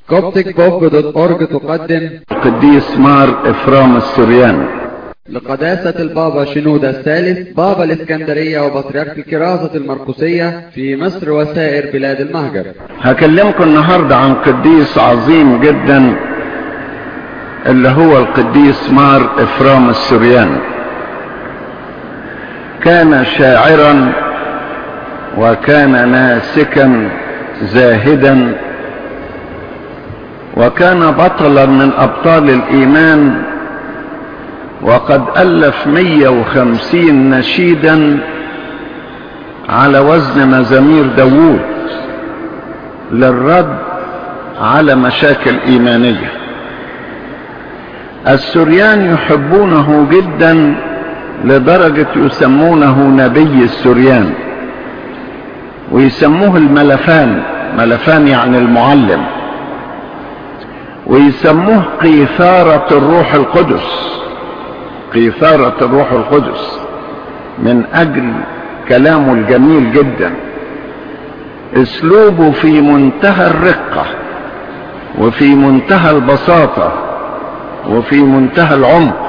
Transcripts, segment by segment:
copticbook.org تقدم القديس مار إفرام السرياني لقداسة البابا شنودة الثالث بابا الإسكندرية وبطريرك الكراسة المرقسية في مصر وسائر بلاد المهجر هكلمكم النهاردة عن قديس عظيم جدا اللي هو القديس مار إفرام السرياني كان شاعرا وكان ناسكا زاهدا وكان بطلا من أبطال الإيمان وقد ألف 150 نشيدا على وزن مزامير داوود للرد على مشاكل إيمانية السريان يحبونه جدا لدرجة يسمونه نبي السريان ويسموه الملفان ملفان يعني المعلم ويسموه قيثارة الروح القدس قيثارة الروح القدس من أجل كلامه الجميل جدا اسلوبه في منتهى الرقة وفي منتهى البساطة وفي منتهى العمق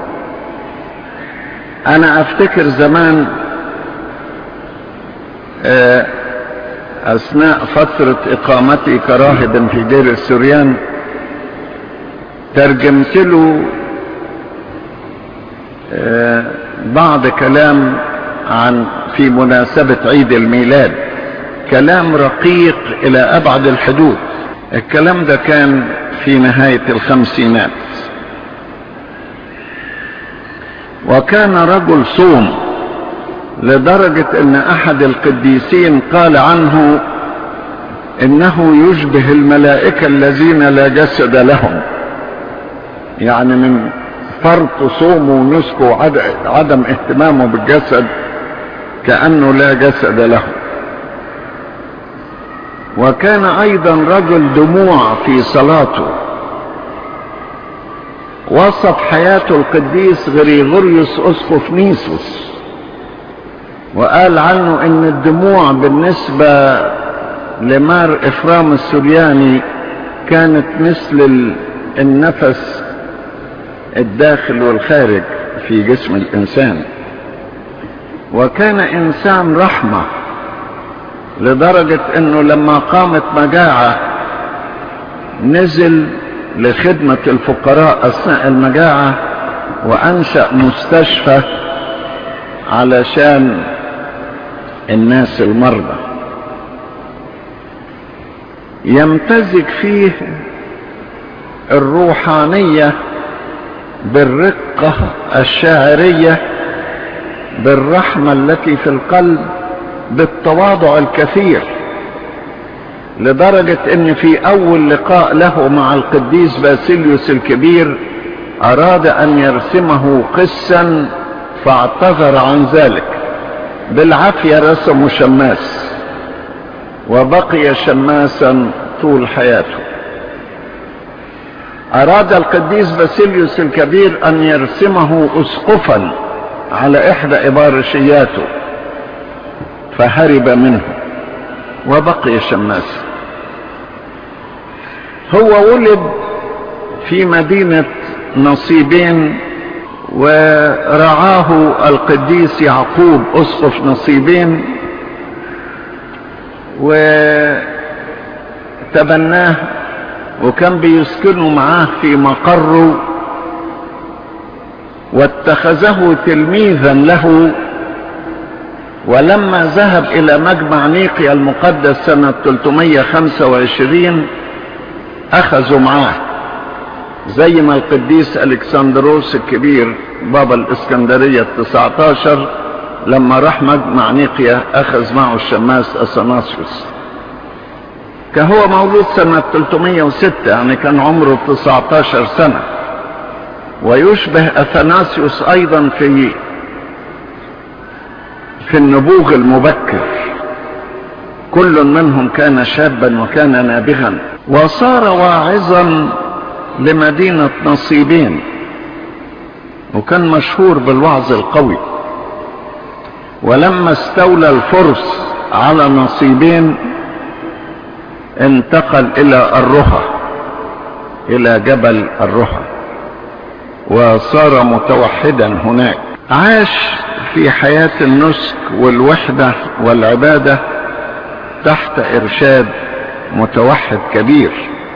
انا افتكر زمان اثناء فترة اقامتي كراهب في دير السريان ترجمت له بعض كلام عن في مناسبة عيد الميلاد كلام رقيق الى ابعد الحدود الكلام ده كان في نهاية الخمسينات وكان رجل صوم لدرجة ان احد القديسين قال عنه انه يشبه الملائكة الذين لا جسد لهم يعني من فرط صومه ونسكه وعدم اهتمامه بالجسد كأنه لا جسد له وكان ايضا رجل دموع في صلاته وصف حياته القديس غريغوريوس اسقف نيسوس وقال عنه ان الدموع بالنسبة لمار افرام السرياني كانت مثل النفس الداخل والخارج في جسم الانسان وكان انسان رحمة لدرجة انه لما قامت مجاعة نزل لخدمة الفقراء أثناء المجاعة وأنشأ مستشفى علشان الناس المرضى يمتزج فيه الروحانية بالرقة الشاعرية بالرحمة التي في القلب بالتواضع الكثير لدرجة ان في اول لقاء له مع القديس باسيليوس الكبير اراد ان يرسمه قسا فاعتذر عن ذلك بالعافية رسمه شماس وبقي شماسا طول حياته اراد القديس باسيليوس الكبير ان يرسمه اسقفا على احدى ابارشياته فهرب منه وبقي شماس هو ولد في مدينة نصيبين ورعاه القديس يعقوب اسقف نصيبين وتبناه وكان بيسكنه معاه في مقره واتخذه تلميذا له ولما ذهب الى مجمع نيقيا المقدس سنة 325 اخذوا معاه زي ما القديس الكسندروس الكبير بابا الاسكندرية التسعتاشر لما راح مجمع نيقيا اخذ معه الشماس اثناسيوس كهو مولود سنة 306 يعني كان عمره 19 سنة ويشبه اثناسيوس ايضا في في النبوغ المبكر كل منهم كان شابا وكان نابغا وصار واعظا لمدينة نصيبين وكان مشهور بالوعظ القوي ولما استولى الفرس على نصيبين انتقل الى الرها الى جبل الرهى وصار متوحدا هناك عاش في حياة النسك والوحدة والعبادة تحت ارشاد متوحد كبير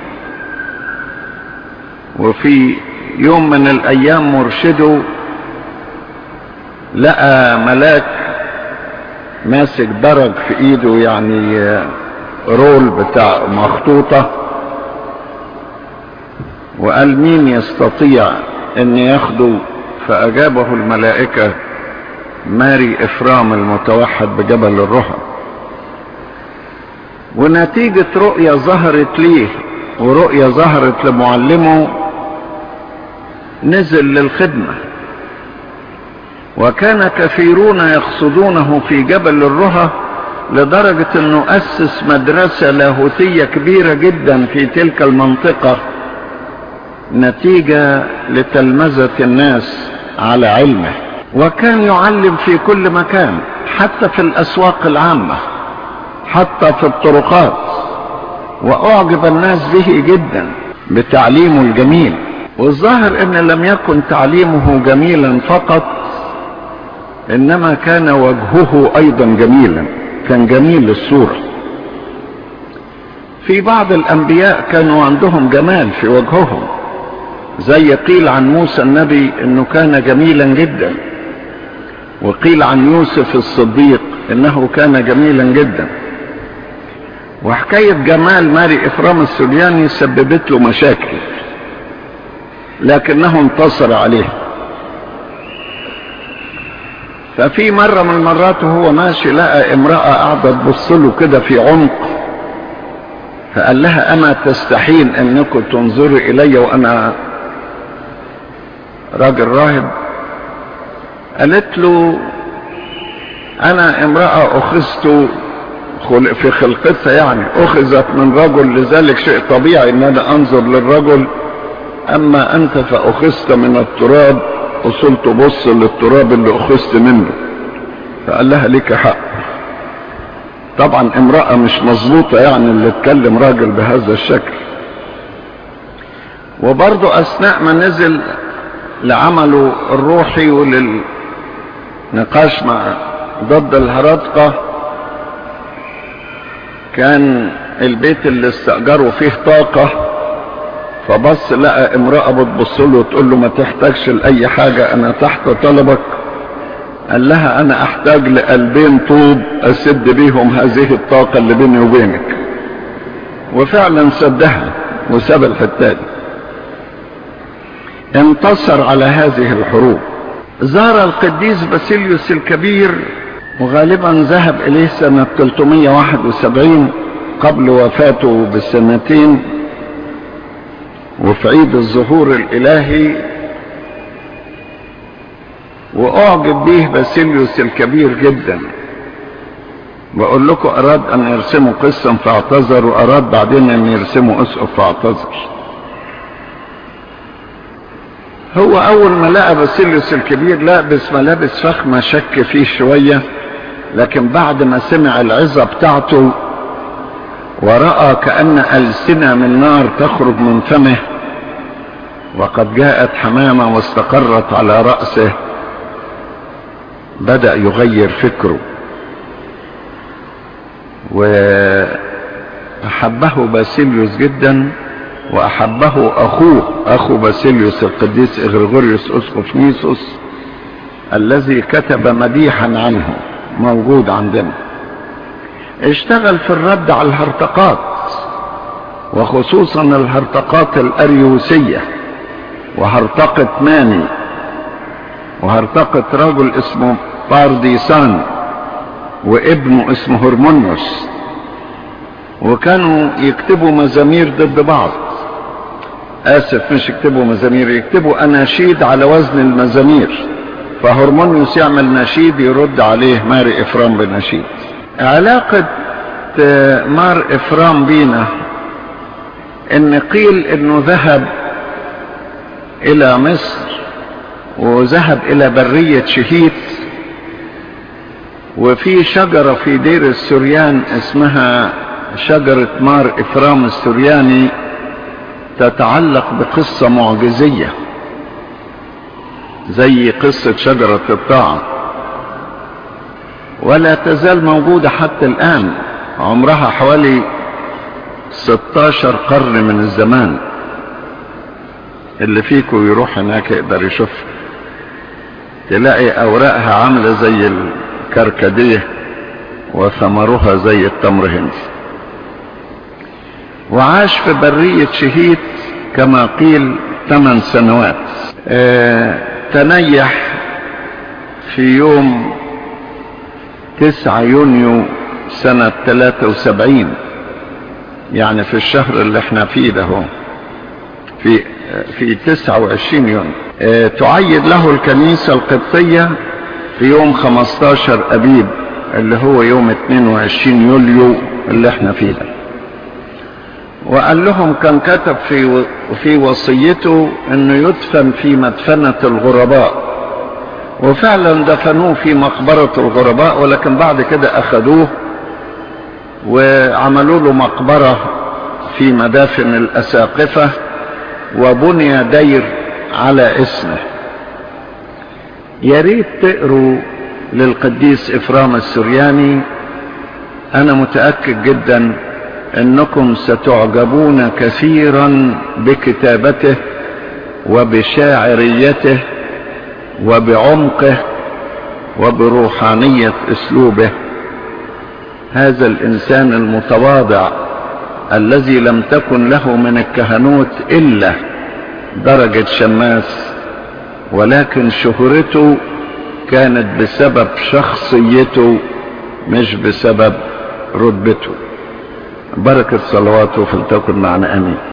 وفي يوم من الايام مرشده لقى ملاك ماسك درج في ايده يعني رول بتاع مخطوطة وقال مين يستطيع ان ياخده فاجابه الملائكة ماري افرام المتوحد بجبل الرهى ونتيجة رؤية ظهرت ليه ورؤية ظهرت لمعلمه نزل للخدمة وكان كثيرون يقصدونه في جبل الرهى لدرجة انه اسس مدرسة لاهوتية كبيرة جدا في تلك المنطقة نتيجة لتلمذة الناس على علمه وكان يعلم في كل مكان حتى في الاسواق العامة حتى في الطرقات واعجب الناس به جدا بتعليمه الجميل والظاهر ان لم يكن تعليمه جميلا فقط انما كان وجهه ايضا جميلا كان جميل الصورة في بعض الانبياء كانوا عندهم جمال في وجههم زي قيل عن موسى النبي انه كان جميلا جدا وقيل عن يوسف الصديق انه كان جميلا جدا وحكاية جمال ماري افرام السرياني سببت له مشاكل لكنه انتصر عليه ففي مرة من المرات وهو ماشي لقى امرأة قاعدة تبص له كده في عمق فقال لها أما تستحين أنكم تنظري إلي وأنا راجل راهب قالت له أنا امرأة أخذت في خلقتها يعني أخذت من رجل لذلك شيء طبيعي أن أنا أنظر للرجل أما أنت فأخذت من التراب وصلت بص للتراب اللي أخذت منه فقال لها ليك حق طبعا امرأة مش مظبوطة يعني اللي تكلم راجل بهذا الشكل وبرضه أثناء ما نزل لعمله الروحي وللنقاش مع ضد الهرطقة كان البيت اللي استأجروا فيه طاقة فبص لقى امرأة بتبص له وتقول له ما تحتاجش لأي حاجة أنا تحت طلبك قال لها أنا أحتاج لقلبين طوب أسد بيهم هذه الطاقة اللي بيني وبينك وفعلا سدها وساب الحتة دي انتصر على هذه الحروب زار القديس باسيليوس الكبير وغالبا ذهب إليه سنة 371 قبل وفاته بسنتين وفي عيد الظهور الالهي واعجب به باسيليوس الكبير جدا بقول لكم اراد ان يرسموا قسم فاعتذر واراد بعدين ان يرسموا اسقف فاعتذر هو اول ما لقى باسيليوس الكبير لابس ملابس فخمة شك فيه شوية لكن بعد ما سمع العظة بتاعته ورأى كأن ألسنة من نار تخرج من فمه وقد جاءت حمامة واستقرت على رأسه بدأ يغير فكره وأحبه باسيليوس جدا وأحبه أخوه أخو باسيليوس القديس إغريغوريوس أسقف نيسوس الذي كتب مديحا عنه موجود عندنا اشتغل في الرد على الهرطقات وخصوصا الهرطقات الأريوسية وهرطقة ماني وهرطقة رجل اسمه بارديسان وابنه اسمه هرمونيوس وكانوا يكتبوا مزامير ضد بعض اسف مش يكتبوا مزامير يكتبوا اناشيد على وزن المزامير فهرمونيوس يعمل نشيد يرد عليه ماري افرام بنشيد علاقة مار افرام بينا ان قيل انه ذهب الى مصر وذهب الى برية شهيت وفي شجرة في دير السريان اسمها شجرة مار افرام السرياني تتعلق بقصة معجزية زي قصة شجرة الطاعة ولا تزال موجودة حتى الآن عمرها حوالي 16 قرن من الزمان اللي فيكم يروح هناك يقدر يشوفها تلاقي أوراقها عاملة زي الكركديه وثمرها زي التمر هندي وعاش في برية شهيد كما قيل ثمان سنوات اه تنيح في يوم تسعة يونيو سنة 73 يعني في الشهر اللي احنا فيه ده هو في في 29 يونيو اه تعيد له الكنيسة القبطية في يوم 15 أبيب اللي هو يوم 22 يوليو اللي احنا فيه ده وقال لهم كان كتب في في وصيته انه يدفن في مدفنة الغرباء وفعلا دفنوه في مقبرة الغرباء ولكن بعد كده اخذوه وعملوا له مقبرة في مدافن الاساقفة وبني دير على اسمه يا ريت تقروا للقديس افرام السرياني انا متأكد جدا انكم ستعجبون كثيرا بكتابته وبشاعريته وبعمقه وبروحانية اسلوبه هذا الانسان المتواضع الذي لم تكن له من الكهنوت الا درجة شماس ولكن شهرته كانت بسبب شخصيته مش بسبب رتبته بركة صلواته فلتكن معنا امين